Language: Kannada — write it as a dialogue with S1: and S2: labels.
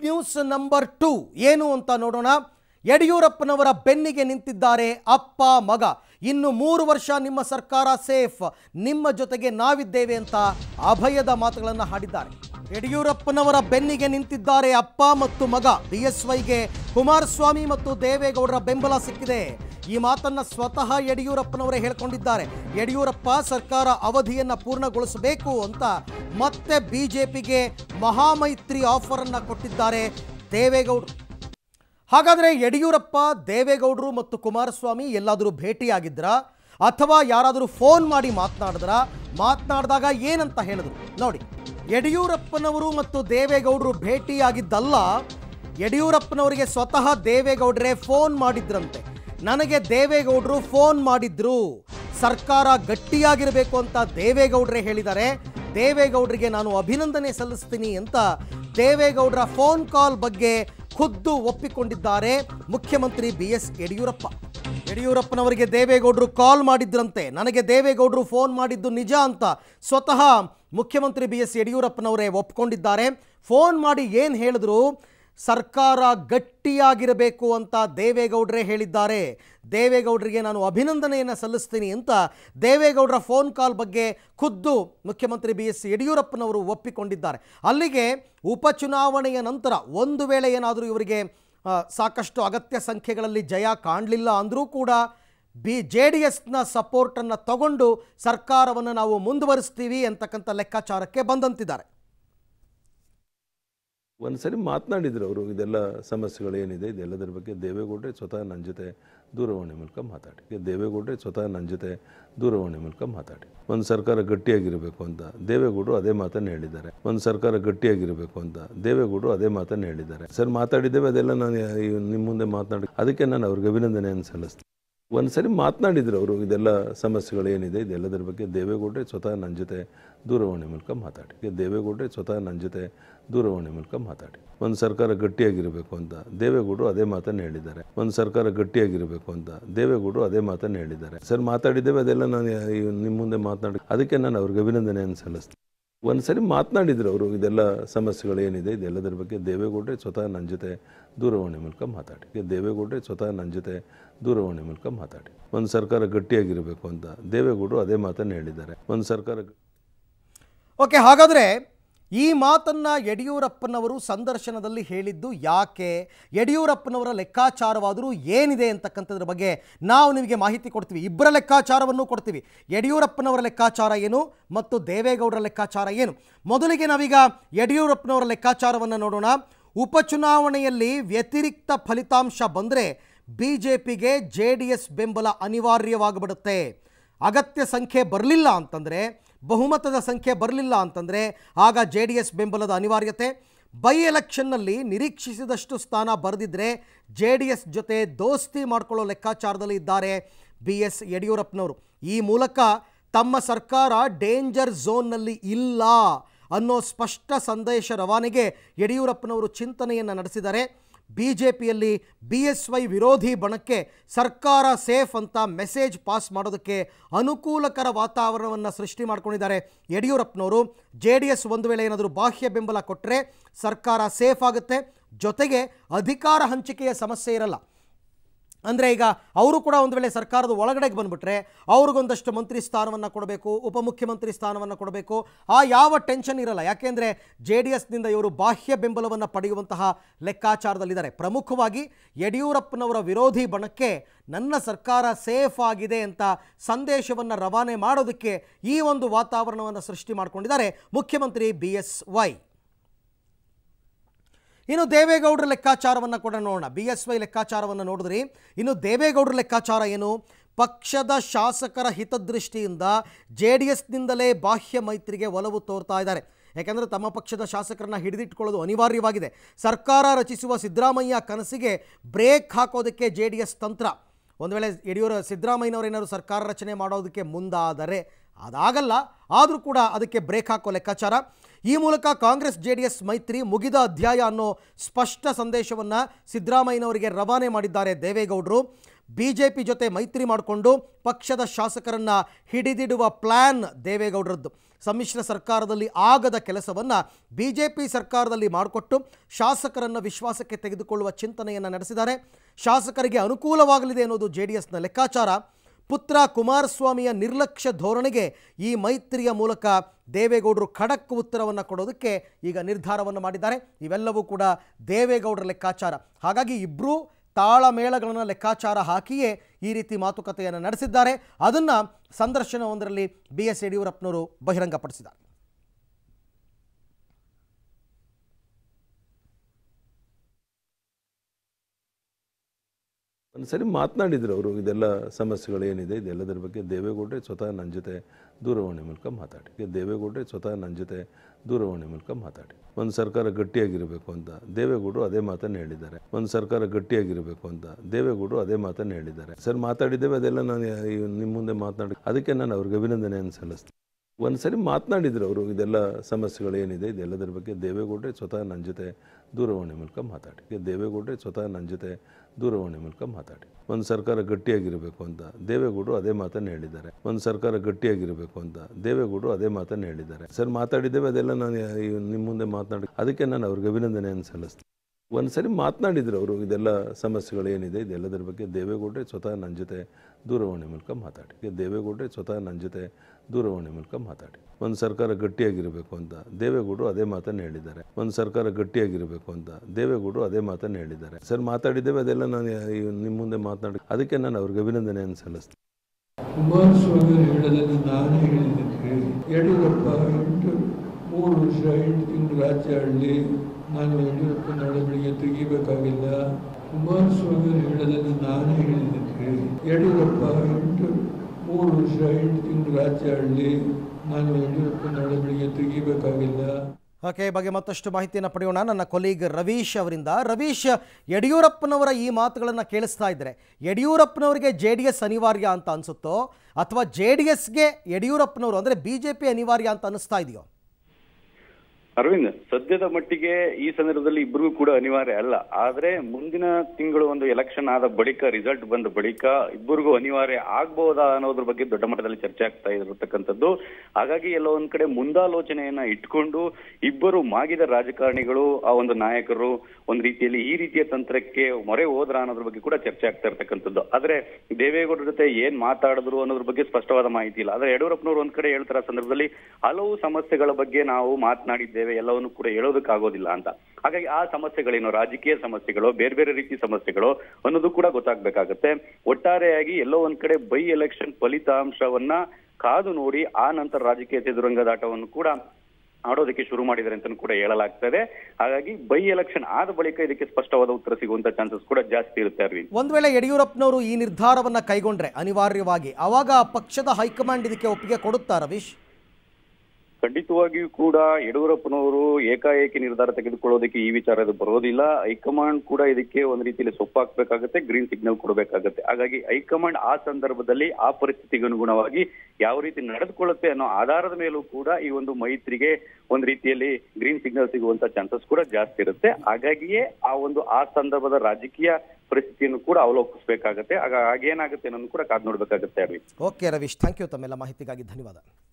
S1: ನ್ಯೂಸ್ ನಂಬರ್ ಟೂ ಏನು ಅಂತ ನೋಡೋಣ ಯಡಿಯೂರಪ್ಪನವರ ಬೆನ್ನಿಗೆ ನಿಂತಿದ್ದಾರೆ ಅಪ್ಪ ಮಗ ಇನ್ನು ಮೂರು ವರ್ಷ ನಿಮ್ಮ ಸರ್ಕಾರ ಸೇಫ್ ನಿಮ್ಮ ಜೊತೆಗೆ ನಾವಿದ್ದೇವೆ ಅಂತ ಅಭಯದ ಮಾತುಗಳನ್ನು ಹಾಡಿದ್ದಾರೆ ಯಡಿಯೂರಪ್ಪನವರ ಬೆನ್ನಿಗೆ ನಿಂತಿದ್ದಾರೆ ಅಪ್ಪ ಮತ್ತು ಮಗ ಬಿ ಎಸ್ ವೈಗೆ ಕುಮಾರಸ್ವಾಮಿ ಮತ್ತು ದೇವೇಗೌಡರ ಬೆಂಬಲ ಸಿಕ್ಕಿದೆ ಈ ಮಾತನ್ನ ಸ್ವತಃ ಯಡಿಯೂರಪ್ಪನವರೇ ಹೇಳ್ಕೊಂಡಿದ್ದಾರೆ ಯಡಿಯೂರಪ್ಪ ಸರ್ಕಾರ ಅವಧಿಯನ್ನ ಪೂರ್ಣಗೊಳಿಸಬೇಕು ಅಂತ ಮತ್ತೆ ಬಿಜೆಪಿಗೆ ಮಹಾಮೈತ್ರಿ ಆಫರ್ ಅನ್ನ ಕೊಟ್ಟಿದ್ದಾರೆ ದೇವೇಗೌಡರು ಹಾಗಾದರೆ ಯಡಿಯೂರಪ್ಪ ದೇವೇಗೌಡರು ಮತ್ತು ಕುಮಾರಸ್ವಾಮಿ ಎಲ್ಲಾದರೂ ಭೇಟಿಯಾಗಿದ್ರಾ ಅಥವಾ ಯಾರಾದರೂ ಫೋನ್ ಮಾಡಿ ಮಾತನಾಡಿದ್ರಾ ಮಾತನಾಡಿದಾಗ ಏನಂತ ಹೇಳಿದ್ರು ನೋಡಿ ಯಡಿಯೂರಪ್ಪನವರು ಮತ್ತು ದೇವೇಗೌಡರು ಭೇಟಿಯಾಗಿದ್ದಲ್ಲ ಯಡಿಯೂರಪ್ಪನವರಿಗೆ ಸ್ವತಃ ದೇವೇಗೌಡರೇ ಫೋನ್ ಮಾಡಿದ್ರಂತೆ ನನಗೆ ದೇವೇಗೌಡರು ಫೋನ್ ಮಾಡಿದ್ರು ಸರ್ಕಾರ ಗಟ್ಟಿಯಾಗಿರಬೇಕು ಅಂತ ದೇವೇಗೌಡರೇ ಹೇಳಿದ್ದಾರೆ ದೇವೇಗೌಡರಿಗೆ ನಾನು ಅಭಿನಂದನೆ ಸಲ್ಲಿಸ್ತೀನಿ ಅಂತ ದೇವೇಗೌಡರ ಫೋನ್ ಕಾಲ್ ಬಗ್ಗೆ ಖುದ್ದು ಒಪ್ಪಿಕೊಂಡಿದ್ದಾರೆ ಮುಖ್ಯಮಂತ್ರಿ ಬಿ ಎಸ್ ಯಡಿಯೂರಪ್ಪ ಯಡಿಯೂರಪ್ಪನವರಿಗೆ ದೇವೇಗೌಡರು ಕಾಲ್ ಮಾಡಿದ್ರಂತೆ ನನಗೆ ದೇವೇಗೌಡರು ಫೋನ್ ಮಾಡಿದ್ದು ನಿಜ ಅಂತ ಸ್ವತಃ ಮುಖ್ಯಮಂತ್ರಿ ಬಿ ಎಸ್ ಯಡಿಯೂರಪ್ಪನವರೇ ಒಪ್ಕೊಂಡಿದ್ದಾರೆ ಫೋನ್ ಮಾಡಿ ಏನು ಹೇಳಿದ್ರು ಸರ್ಕಾರ ಗಟ್ಟಿಯಾಗಿರಬೇಕು ಅಂತ ದೇವೇಗೌಡರೇ ಹೇಳಿದ್ದಾರೆ ದೇವೇಗೌಡರಿಗೆ ನಾನು ಅಭಿನಂದನೆಯನ್ನು ಸಲ್ಲಿಸ್ತೀನಿ ಅಂತ ದೇವೇಗೌಡರ ಫೋನ್ ಕಾಲ್ ಬಗ್ಗೆ ಖುದ್ದು ಮುಖ್ಯಮಂತ್ರಿ ಬಿ ಎಸ್ ಯಡಿಯೂರಪ್ಪನವರು ಒಪ್ಪಿಕೊಂಡಿದ್ದಾರೆ ಅಲ್ಲಿಗೆ ಉಪಚುನಾವಣೆಯ ನಂತರ ಒಂದು ವೇಳೆ ಏನಾದರೂ ಇವರಿಗೆ ಆ, ಸಾಕಷ್ಟು ಅಗತ್ಯ ಸಂಖ್ಯೆಗಳಲ್ಲಿ ಜಯ ಕಾಣಲಿಲ್ಲ ಅಂದರೂ ಕೂಡ ಬಿ ಜೆ ಡಿ ಎಸ್ನ ಸಪೋರ್ಟನ್ನು ತಗೊಂಡು ಸರ್ಕಾರವನ್ನು ನಾವು ಮುಂದುವರಿಸ್ತೀವಿ ಅಂತಕ್ಕಂಥ ಲೆಕ್ಕಾಚಾರಕ್ಕೆ ಬಂದಂತಿದ್ದಾರೆ
S2: ಒಂದ್ಸರಿ ಮಾತನಾಡಿದ್ರು ಅವರು ಇದೆಲ್ಲ ಸಮಸ್ಯೆಗಳು ಏನಿದೆ ಇದೆಲ್ಲದರ ಬಗ್ಗೆ ದೇವೇಗೌಡರೆ ಸ್ವತಃ ನನ್ನ ಜೊತೆ ದೂರವಾಣಿ ಮೂಲಕ ಮಾತಾಡಿ ದೇವೇಗೌಡರೆ ಸ್ವತಃ ನನ್ನ ಜೊತೆ ದೂರವಾಣಿ ಮೂಲಕ ಮಾತಾಡಿ ಒಂದು ಸರ್ಕಾರ ಗಟ್ಟಿಯಾಗಿರಬೇಕು ಅಂತ ದೇವೇಗೌಡರು ಅದೇ ಮಾತನ್ನು ಹೇಳಿದ್ದಾರೆ ಒಂದು ಸರ್ಕಾರ ಗಟ್ಟಿಯಾಗಿರಬೇಕು ಅಂತ ದೇವೇಗೌಡರು ಅದೇ ಮಾತನ್ನು ಹೇಳಿದ್ದಾರೆ ಸರ್ ಮಾತಾಡಿದ್ದೇವೆ ಅದೆಲ್ಲ ನಾನು ನಿಮ್ಮ ಮುಂದೆ ಮಾತನಾಡಿ ಅದಕ್ಕೆ ನಾನು ಅವ್ರಿಗೆ ಅಭಿನಂದನೆಯನ್ನು ಸಲ್ಲಿಸ್ತೀನಿ ಒಂದ್ಸರಿ ಮಾತನಾಡಿದ್ರು ಅವರು ಇದೆಲ್ಲ ಸಮಸ್ಯೆಗಳು ಏನಿದೆ ಇದೆಲ್ಲದರ ಬಗ್ಗೆ ದೇವೇಗೌಡರೆ ಸ್ವತಃ ನನ್ನ ಜೊತೆ ದೂರವಾಣಿ ಮೂಲಕ ಮಾತಾಡಿ ದೇವೇಗೌಡರೆ ಸ್ವತಃ ನನ್ನ ಜೊತೆ ದೂರವಾಣಿ ಮೂಲಕ ಮಾತಾಡಿ ಒಂದು ಸರ್ಕಾರ ಗಟ್ಟಿಯಾಗಿರಬೇಕು ಅಂತ ದೇವೇಗೌಡರು ಅದೇ ಮಾತನ್ನು ಹೇಳಿದ್ದಾರೆ ಒಂದು ಸರ್ಕಾರ ಗಟ್ಟಿಯಾಗಿರಬೇಕು ಅಂತ ದೇವೇಗೌಡರು ಅದೇ ಮಾತನ್ನು ಹೇಳಿದ್ದಾರೆ ಸರ್ ಮಾತಾಡಿದ್ದೇವೆ ಅದೆಲ್ಲ ನಾನು ನಿಮ್ಮ ಮುಂದೆ ಮಾತನಾಡಿ ಅದಕ್ಕೆ ನಾನು ಅವ್ರಿಗೆ ಅಭಿನಂದನೆಯನ್ನು ಸಲ್ಲಿಸ್ತೀನಿ ಒಂದ್ಸರಿ ಮಾತನಾಡಿದ್ರು ಅವರು ಇದೆಲ್ಲ ಸಮಸ್ಯೆಗಳು ಏನಿದೆ ಇದೆಲ್ಲದರ ಬಗ್ಗೆ ದೇವೇಗೌಡರೆ ಸ್ವತಃ ನನ್ನ ಜೊತೆ ದೂರವಾಣಿ ಮೂಲಕ ಮಾತಾಡಿ ದೇವೇಗೌಡರೆ ಸ್ವತಃ ನನ್ನ ಜೊತೆ ದೂರವಾಣಿ ಮೂಲಕ ಮಾತಾಡಿ ಒಂದು ಸರ್ಕಾರ ಗಟ್ಟಿಯಾಗಿರಬೇಕು ಅಂತ ದೇವೇಗೌಡರು ಅದೇ ಮಾತನ್ನು ಹೇಳಿದ್ದಾರೆ ಒಂದು ಸರ್ಕಾರ
S1: ಓಕೆ ಹಾಗಾದರೆ ಈ ಮಾತನ್ನ ಯಡಿಯೂರಪ್ಪನವರು ಸಂದರ್ಶನದಲ್ಲಿ ಹೇಳಿದ್ದು ಯಾಕೆ ಯಡಿಯೂರಪ್ಪನವರ ಲೆಕ್ಕಾಚಾರವಾದರೂ ಏನಿದೆ ಅಂತಕ್ಕಂಥದ್ರ ಬಗ್ಗೆ ನಾವು ನಿಮಗೆ ಮಾಹಿತಿ ಕೊಡ್ತೀವಿ ಇಬ್ಬರ ಲೆಕ್ಕಾಚಾರವನ್ನು ಕೊಡ್ತೀವಿ ಯಡಿಯೂರಪ್ಪನವರ ಲೆಕ್ಕಾಚಾರ ಏನು ಮತ್ತು ದೇವೇಗೌಡರ ಲೆಕ್ಕಾಚಾರ ಏನು ಮೊದಲಿಗೆ ನಾವೀಗ ಯಡಿಯೂರಪ್ಪನವರ ಲೆಕ್ಕಾಚಾರವನ್ನು ನೋಡೋಣ ಉಪಚುನಾವಣೆಯಲ್ಲಿ ವ್ಯತಿರಿಕ್ತ ಫಲಿತಾಂಶ ಬಂದರೆ ಬಿ ಜೆ ಪಿಗೆ ಜೆ ಡಿ ಎಸ್ ಬೆಂಬಲ ಅನಿವಾರ್ಯವಾಗಿಬಿಡುತ್ತೆ ಅಗತ್ಯ ಸಂಖ್ಯೆ ಬರಲಿಲ್ಲ ಅಂತಂದರೆ ಬಹುಮತದ ಸಂಖ್ಯೆ ಬರಲಿಲ್ಲ ಅಂತಂದರೆ ಆಗ ಜೆ ಡಿ ಎಸ್ ಬೆಂಬಲದ ಅನಿವಾರ್ಯತೆ ಬೈ ಎಲೆಕ್ಷನ್ನಲ್ಲಿ ನಿರೀಕ್ಷಿಸಿದಷ್ಟು ಸ್ಥಾನ ಬರೆದಿದ್ರೆ ಜೆ ಡಿ ಎಸ್ ಜೊತೆ ದೋಸ್ತಿ ಮಾಡ್ಕೊಳ್ಳೋ ಲೆಕ್ಕಾಚಾರದಲ್ಲಿ ಇದ್ದಾರೆ ಬಿ ಎಸ್ ಯಡಿಯೂರಪ್ಪನವರು ಈ ಮೂಲಕ ತಮ್ಮ ಸರ್ಕಾರ ಡೇಂಜರ್ ಝೋನ್ನಲ್ಲಿ ಇಲ್ಲ ಅನ್ನೋ ಸ್ಪಷ್ಟ ಸಂದೇಶ ರವಾನೆಗೆ ಯಡಿಯೂರಪ್ಪನವರು ಚಿಂತನೆಯನ್ನು ನಡೆಸಿದ್ದಾರೆ ಬಿ ಜೆ ಪಿಯಲ್ಲಿ ಬಿ ಎಸ್ ವೈ ವಿರೋಧಿ ಬಣಕ್ಕೆ ಸರ್ಕಾರ ಸೇಫ್ ಅಂತ ಮೆಸೇಜ್ ಪಾಸ್ ಮಾಡೋದಕ್ಕೆ ಅನುಕೂಲಕರ ವಾತಾವರಣವನ್ನು ಸೃಷ್ಟಿ ಮಾಡ್ಕೊಂಡಿದ್ದಾರೆ ಯಡಿಯೂರಪ್ಪನವರು ಜೆ ಡಿ ಎಸ್ ಒಂದು ವೇಳೆ ಏನಾದರೂ ಬಾಹ್ಯ ಬೆಂಬಲ ಕೊಟ್ಟರೆ ಸರ್ಕಾರ ಸೇಫ್ ಆಗುತ್ತೆ ಜೊತೆಗೆ ಅಧಿಕಾರ ಹಂಚಿಕೆಯ ಸಮಸ್ಯೆ ಇರಲ್ಲ ಅಂದರೆ ಈಗ ಅವರು ಕೂಡ ಒಂದು ವೇಳೆ ಸರ್ಕಾರದ ಒಳಗಡೆಗೆ ಬಂದುಬಿಟ್ರೆ ಅವ್ರಿಗೊಂದಷ್ಟು ಮಂತ್ರಿ ಸ್ಥಾನವನ್ನು ಕೊಡಬೇಕು ಉಪಮುಖ್ಯಮಂತ್ರಿ ಸ್ಥಾನವನ್ನು ಕೊಡಬೇಕು ಆ ಯಾವ ಟೆನ್ಷನ್ ಇರಲ್ಲ ಯಾಕೆಂದರೆ ಜೆ ಡಿ ಎಸ್ನಿಂದ ಇವರು ಬಾಹ್ಯ ಬೆಂಬಲವನ್ನು ಪಡೆಯುವಂತಹ ಲೆಕ್ಕಾಚಾರದಲ್ಲಿದ್ದಾರೆ ಪ್ರಮುಖವಾಗಿ ಯಡಿಯೂರಪ್ಪನವರ ವಿರೋಧಿ ಬಣಕ್ಕೆ ನನ್ನ ಸರ್ಕಾರ ಸೇಫ್ ಆಗಿದೆ ಅಂತ ಸಂದೇಶವನ್ನು ರವಾನೆ ಮಾಡೋದಕ್ಕೆ ಈ ಒಂದು ವಾತಾವರಣವನ್ನು ಸೃಷ್ಟಿ ಮಾಡಿಕೊಂಡಿದ್ದಾರೆ ಮುಖ್ಯಮಂತ್ರಿ ಬಿ ಎಸ್ ವೈ ಇನ್ನು ದೇವೇಗೌಡರ ಲೆಕ್ಕಾಚಾರವನ್ನು ಕೂಡ ನೋಡೋಣ ಬಿ ಎಸ್ ವೈ ಲೆಕ್ಕಾಚಾರವನ್ನು ನೋಡಿದ್ರಿ ಇನ್ನು ದೇವೇಗೌಡರ ಲೆಕ್ಕಾಚಾರ ಏನು ಪಕ್ಷದ ಶಾಸಕರ ಹಿತದೃಷ್ಟಿಯಿಂದ ಜೆ ಡಿ ಎಸ್ನಿಂದಲೇ ಬಾಹ್ಯ ಮೈತ್ರಿಗೆ ಒಲವು ತೋರ್ತಾ ಇದ್ದಾರೆ ಯಾಕೆಂದರೆ ತಮ್ಮ ಪಕ್ಷದ ಶಾಸಕರನ್ನ ಹಿಡಿದಿಟ್ಕೊಳ್ಳೋದು ಅನಿವಾರ್ಯವಾಗಿದೆ ಸರ್ಕಾರ ರಚಿಸುವ ಸಿದ್ದರಾಮಯ್ಯ ಕನಸಿಗೆ ಬ್ರೇಕ್ ಹಾಕೋದಕ್ಕೆ ಜೆ ಡಿ ಎಸ್ ತಂತ್ರ ಒಂದು ವೇಳೆ ಯಡಿಯೂರ ಸಿದ್ದರಾಮಯ್ಯನವರು ಏನಾದ್ರು ಸರ್ಕಾರ ರಚನೆ ಮಾಡೋದಕ್ಕೆ ಮುಂದಾದರೆ ಅದಾಗಲ್ಲ ಆದರೂ ಕೂಡ ಅದಕ್ಕೆ ಬ್ರೇಕ್ ಹಾಕೋ ಲೆಕ್ಕಾಚಾರ ಈ ಮೂಲಕ ಕಾಂಗ್ರೆಸ್ ಜೆ ಡಿ ಎಸ್ ಮೈತ್ರಿ ಮುಗಿದ ಅಧ್ಯಾಯ ಅನ್ನೋ ಸ್ಪಷ್ಟ ಸಂದೇಶವನ್ನು ಸಿದ್ದರಾಮಯ್ಯನವರಿಗೆ ರವಾನೆ ಮಾಡಿದ್ದಾರೆ ದೇವೇಗೌಡರು ಬಿಜೆಪಿ ಜೊತೆ ಮೈತ್ರಿ ಮಾಡಿಕೊಂಡು ಪಕ್ಷದ ಶಾಸಕರನ್ನ ಹಿಡಿದಿಡುವ ಪ್ಲ್ಯಾನ್ ದೇವೇಗೌಡರದ್ದು ಸಮ್ಮಿಶ್ರ ಸರ್ಕಾರದಲ್ಲಿ ಆಗದ ಕೆಲಸವನ್ನು ಬಿ ಜೆ ಪಿ ಸರ್ಕಾರದಲ್ಲಿ ಮಾಡಿಕೊಟ್ಟು ಶಾಸಕರನ್ನು ವಿಶ್ವಾಸಕ್ಕೆ ತೆಗೆದುಕೊಳ್ಳುವ ಚಿಂತನೆಯನ್ನು ನಡೆಸಿದ್ದಾರೆ ಶಾಸಕರಿಗೆ ಅನುಕೂಲವಾಗಲಿದೆ ಅನ್ನೋದು ಜೆ ಡಿ ಎಸ್ನ ಲೆಕ್ಕಾಚಾರ ಪುತ್ರ ಕುಮಾರಸ್ವಾಮಿಯ ನಿರ್ಲಕ್ಷ್ಯ ಧೋರಣೆಗೆ ಈ ಮೈತ್ರಿಯ ಮೂಲಕ ದೇವೇಗೌಡರು ಖಡಕ್ ಉತ್ತರವನ್ನು ಕೊಡೋದಕ್ಕೆ ಈಗ ನಿರ್ಧಾರವನ್ನು ಮಾಡಿದ್ದಾರೆ ಇವೆಲ್ಲವೂ ಕೂಡ ದೇವೇಗೌಡರ ಲೆಕ್ಕಾಚಾರ ಹಾಗಾಗಿ ಇಬ್ಬರೂ ತಾಳಮೇಳಗಳನ್ನು ಲೆಕ್ಕಾಚಾರ ಹಾಕಿಯೇ ಈ ರೀತಿ ಮಾತುಕತೆಯನ್ನು ನಡೆಸಿದ್ದಾರೆ ಅದನ್ನು ಸಂದರ್ಶನವೊಂದರಲ್ಲಿ ಬಿ ಎಸ್ ಯಡಿಯೂರಪ್ಪನವರು ಬಹಿರಂಗಪಡಿಸಿದ್ದಾರೆ
S2: ಒಂದು ಸರಿ ಮಾತನಾಡಿದ್ರು ಅವರು ಇದೆಲ್ಲ ಸಮಸ್ಯೆಗಳು ಏನಿದೆ ಇದೆಲ್ಲದರ ಬಗ್ಗೆ ದೇವೇಗೌಡರೆ ಸ್ವತಃ ನನ್ನ ಜೊತೆ ದೂರವಾಣಿ ಮೂಲಕ ಮಾತಾಡಿ ದೇವೇಗೌಡರೆ ಸ್ವತಃ ನನ್ನ ಜೊತೆ ದೂರವಾಣಿ ಮೂಲಕ ಮಾತಾಡಿ ಒಂದು ಸರ್ಕಾರ ಗಟ್ಟಿಯಾಗಿರಬೇಕು ಅಂತ ದೇವೇಗೌಡರು ಅದೇ ಮಾತನ್ನು ಹೇಳಿದ್ದಾರೆ ಒಂದು ಸರ್ಕಾರ ಗಟ್ಟಿಯಾಗಿರಬೇಕು ಅಂತ ದೇವೇಗೌಡರು ಅದೇ ಮಾತನ್ನು ಹೇಳಿದ್ದಾರೆ ಸರ್ ಮಾತಾಡಿದ್ದೇವೆ ಅದೆಲ್ಲ ನಾನು ನಿಮ್ಮ ಮುಂದೆ ಮಾತನಾಡಿ ಅದಕ್ಕೆ ನಾನು ಅವ್ರಿಗೆ ಅಭಿನಂದನೆಯನ್ನು ಸಲ್ಲಿಸ್ತೀನಿ ಒಂದು ಸರಿ ಮಾತನಾಡಿದ್ರು ಅವರು ಇದೆಲ್ಲ ಸಮಸ್ಯೆಗಳು ಏನಿದೆ ಇದೆಲ್ಲದರ ಬಗ್ಗೆ ದೇವೇಗೌಡರೆ ಸ್ವತಃ ನನ್ನ ಜೊತೆ ದೂರವಾಣಿ ಮೂಲಕ ಮಾತಾಡಿ ದೇವೇಗೌಡರೆ ಸ್ವತಃ ನನ್ನ ಜೊತೆ ದೂರವಾಣಿ ಮೂಲಕ ಮಾತಾಡಿ ಒಂದು ಸರ್ಕಾರ ಗಟ್ಟಿಯಾಗಿರಬೇಕು ಅಂತ ದೇವೇಗೌಡರು ಅದೇ ಮಾತನ್ನು ಹೇಳಿದ್ದಾರೆ ಒಂದು ಸರ್ಕಾರ ಗಟ್ಟಿಯಾಗಿರಬೇಕು ಅಂತ ದೇವೇಗೌಡರು ಅದೇ ಮಾತನ್ನು ಹೇಳಿದ್ದಾರೆ ಸರ್ ಮಾತಾಡಿದ್ದೇವೆ ಅದೆಲ್ಲ ನಾನು ನಿಮ್ಮ ಮುಂದೆ ಮಾತನಾಡಿ ಅದಕ್ಕೆ ನಾನು ಅವ್ರಿಗೆ ಅಭಿನಂದನೆಯನ್ನು ಸಲ್ಲಿಸ್ತೀನಿ ಒಂದು ಸರಿ ಮಾತನಾಡಿದ್ರು ಅವರು ಇದೆಲ್ಲ ಸಮಸ್ಯೆಗಳು ಏನಿದೆ ಇದೆಲ್ಲದರ ಬಗ್ಗೆ ದೇವೇಗೌಡರೆ ಸ್ವತಃ ನನ್ನ ಜೊತೆ ದೂರವಾಣಿ ಮೂಲಕ ಮಾತಾಡಿ ದೇವೇಗೌಡರೆ ಸ್ವತಃ ನನ್ನ ಜೊತೆ ದೂರವಾಣಿ ಮೂಲಕ ಮಾತಾಡಿ ಒಂದು ಸರ್ಕಾರ ಗಟ್ಟಿಯಾಗಿರಬೇಕು ಅಂತ ದೇವೇಗೌಡರು ಅದೇ ಮಾತನ್ನು ಹೇಳಿದ್ದಾರೆ ಒಂದು ಸರ್ಕಾರ ಗಟ್ಟಿಯಾಗಿರಬೇಕು ಅಂತ ದೇವೇಗೌಡರು ಅದೇ ಮಾತನ್ನು ಹೇಳಿದ್ದಾರೆ ಸರ್ ಮಾತಾಡಿದ್ದೇವೆ ಅದೆಲ್ಲ ನಾನು ನಿಮ್ಮ ಮುಂದೆ ಮಾತನಾಡಿ ಅದಕ್ಕೆ ನಾನು ಅವ್ರಿಗೆ ಅಭಿನಂದನೆಯನ್ನು ಸಲ್ಲಿಸ್ತೀನಿ
S3: ಕುಮಾರಸ್ವಾಮಿ ಹೇಳೋದನ್ನು ನಾನೇ ಹೇಳಿದ್ದೇನೆ ಯಡಿಯೂರಪ್ಪ ಎಂಟು ಮೂರು ವರ್ಷ ಎಂಟು ತಿಂಗಳು ರಾಜ್ಯ ಆಡಲಿ ನಾನು ಯಡಿಯೂರಪ್ಪ ನಾಳೆ ಬೆಳಿಗ್ಗೆ ತೆಗಿಬೇಕಾಗಿಲ್ಲ ಕುಮಾರಸ್ವಾಮಿ ಹೇಳೋದನ್ನು ನಾನೇ ಹೇಳಿದ್ದೇನೆ ಯಡಿಯೂರಪ್ಪ ಎಂಟು ಮೂರು ವರ್ಷ ಎಂಟು ತಿಂಗಳು ರಾಜ್ಯ ಆಡಲಿ ನಾನು ಯಡಿಯೂರಪ್ಪ ನಾಳೆ ಬೆಳಿಗ್ಗೆ ತೆಗಿಬೇಕಾಗಿಲ್ಲ
S1: ಓಕೆ ಈ ಬಗ್ಗೆ ಮತ್ತಷ್ಟು ಮಾಹಿತಿಯನ್ನು ಪಡೆಯೋಣ ನನ್ನ ಕೊಲೀಗ್ ರವೀಶ್ ಅವರಿಂದ ರವೀಶ್ ಯಡಿಯೂರಪ್ಪನವರ ಈ ಮಾತುಗಳನ್ನು ಕೇಳಿಸ್ತಾ ಇದ್ದರೆ ಯಡಿಯೂರಪ್ಪನವರಿಗೆ ಜೆ ಡಿ ಎಸ್ ಅನಿವಾರ್ಯ ಅಂತ ಅನಿಸುತ್ತೋ ಅಥವಾ ಜೆ ಡಿ ಎಸ್ಗೆ ಯಡಿಯೂರಪ್ಪನವರು ಅಂದರೆ ಬಿ ಜೆ ಪಿ ಅನಿವಾರ್ಯ ಅಂತ ಅನಿಸ್ತಾ ಇದೆಯೋ
S4: ಅರವಿಂದ್ ಸದ್ಯದ ಮಟ್ಟಿಗೆ ಈ ಸಂದರ್ಭದಲ್ಲಿ ಇಬ್ಬರಿಗೂ ಕೂಡ ಅನಿವಾರ್ಯ ಅಲ್ಲ ಆದ್ರೆ ಮುಂದಿನ ತಿಂಗಳು ಒಂದು ಎಲೆಕ್ಷನ್ ಆದ ಬಳಿಕ ರಿಸಲ್ಟ್ ಬಂದ ಬಳಿಕ ಇಬ್ಬರಿಗೂ ಅನಿವಾರ್ಯ ಆಗ್ಬಹುದಾ ಅನ್ನೋದ್ರ ಬಗ್ಗೆ ದೊಡ್ಡ ಮಟ್ಟದಲ್ಲಿ ಚರ್ಚೆ ಆಗ್ತಾ ಇರತಕ್ಕಂಥದ್ದು ಹಾಗಾಗಿ ಎಲ್ಲೋ ಒಂದ್ ಕಡೆ ಮುಂದಾಲೋಚನೆಯನ್ನ ಇಟ್ಕೊಂಡು ಇಬ್ಬರು ಮಾಗಿದ ರಾಜಕಾರಣಿಗಳು ಆ ಒಂದು ನಾಯಕರು ಒಂದ್ ರೀತಿಯಲ್ಲಿ ಈ ರೀತಿಯ ತಂತ್ರಕ್ಕೆ ಮೊರೆ ಹೋದ್ರ ಅನ್ನೋದ್ರ ಬಗ್ಗೆ ಕೂಡ ಚರ್ಚೆ ಆಗ್ತಾ ಇರ್ತಕ್ಕಂಥದ್ದು ಆದ್ರೆ ದೇವೇಗೌಡರ ಜೊತೆ ಏನ್ ಮಾತಾಡಿದ್ರು ಅನ್ನೋದ್ರ ಬಗ್ಗೆ ಸ್ಪಷ್ಟವಾದ ಮಾಹಿತಿ ಇಲ್ಲ ಆದ್ರೆ ಯಡಿಯೂರಪ್ಪನವರು ಒಂದ್ ಕಡೆ ಹೇಳ್ತಾರ ಸಂದರ್ಭದಲ್ಲಿ ಹಲವು ಸಮಸ್ಯೆಗಳ ಬಗ್ಗೆ ನಾವು ಮಾತನಾಡಿದ್ದೇವೆ ಎಲ್ಲವನ್ನು ಕೂಡ ಹೇಳೋದಕ್ಕಾಗೋದಿಲ್ಲ ಅಂತ ಹಾಗಾಗಿ ಆ ಸಮಸ್ಯೆಗಳೇನು ರಾಜಕೀಯ ಸಮಸ್ಯೆಗಳು ಬೇರೆ ಬೇರೆ ರೀತಿ ಸಮಸ್ಯೆಗಳು ಅನ್ನೋದು ಕೂಡ ಗೊತ್ತಾಗ್ಬೇಕಾಗತ್ತೆ ಒಟ್ಟಾರೆಯಾಗಿ ಎಲ್ಲೋ ಒಂದ್ ಕಡೆ ಬೈ ಎಲೆಕ್ಷನ್ ಫಲಿತಾಂಶವನ್ನ ಕಾದು ನೋಡಿ ಆ ನಂತರ ರಾಜಕೀಯ ಚದುರಂಗದಾಟವನ್ನು ಕೂಡ ಆಡೋದಕ್ಕೆ ಶುರು ಮಾಡಿದ್ದಾರೆ ಅಂತ ಕೂಡ ಹೇಳಲಾಗ್ತದೆ ಹಾಗಾಗಿ ಬೈ ಎಲೆಕ್ಷನ್ ಆದ ಬಳಿಕ ಇದಕ್ಕೆ ಸ್ಪಷ್ಟವಾದ ಉತ್ತರ ಸಿಗುವಂತ ಚಾನ್ಸಸ್ ಕೂಡ ಜಾಸ್ತಿ ಇರುತ್ತೆ ಅರವಿಂದ್
S1: ಒಂದು ವೇಳೆ ಯಡಿಯೂರಪ್ಪನವರು ಈ ನಿರ್ಧಾರವನ್ನು ಕೈಗೊಂಡ್ರೆ ಅನಿವಾರ್ಯವಾಗಿ ಆವಾಗ ಪಕ್ಷದ ಹೈಕಮಾಂಡ್ ಇದಕ್ಕೆ ಒಪ್ಪಿಗೆ ಕೊಡುತ್ತಾ ರವೀಶ್
S4: ಖಂಡಿತವಾಗಿಯೂ ಕೂಡ ಯಡಿಯೂರಪ್ಪನವರು ಏಕಾಏಕಿ ನಿರ್ಧಾರ ತೆಗೆದುಕೊಳ್ಳೋದಕ್ಕೆ ಈ ವಿಚಾರದ ಬರೋದಿಲ್ಲ ಹೈಕಮಾಂಡ್ ಕೂಡ ಇದಕ್ಕೆ ಒಂದು ರೀತಿಯಲ್ಲಿ ಸೊಪ್ಪಾಕ್ಬೇಕಾಗತ್ತೆ ಗ್ರೀನ್ ಸಿಗ್ನಲ್ ಕೊಡಬೇಕಾಗತ್ತೆ ಹಾಗಾಗಿ ಹೈಕಮಾಂಡ್ ಆ ಸಂದರ್ಭದಲ್ಲಿ ಆ ಪರಿಸ್ಥಿತಿಗೆ ಅನುಗುಣವಾಗಿ ಯಾವ ರೀತಿ ನಡೆದುಕೊಳ್ಳುತ್ತೆ ಅನ್ನೋ ಆಧಾರದ ಮೇಲೂ ಕೂಡ ಈ ಒಂದು ಮೈತ್ರಿಗೆ ಒಂದು ರೀತಿಯಲ್ಲಿ ಗ್ರೀನ್ ಸಿಗ್ನಲ್ ಸಿಗುವಂತ ಚಾನ್ಸಸ್ ಕೂಡ ಜಾಸ್ತಿ ಇರುತ್ತೆ ಹಾಗಾಗಿಯೇ ಆ ಒಂದು ಆ ಸಂದರ್ಭದ ರಾಜಕೀಯ ಪರಿಸ್ಥಿತಿಯನ್ನು ಕೂಡ ಅವಲೋಕಿಸಬೇಕಾಗತ್ತೆ ಆಗ ಆಗೇನಾಗುತ್ತೆ ಅನ್ನೋದು ಕೂಡ ಕಾದ್ ನೋಡ್ಬೇಕಾಗತ್ತೆ Arvind
S1: okay Ravish thank you ತಮ್ಮೆಲ್ಲ ಮಾಹಿತಿಗಾಗಿ ಧನ್ಯವಾದ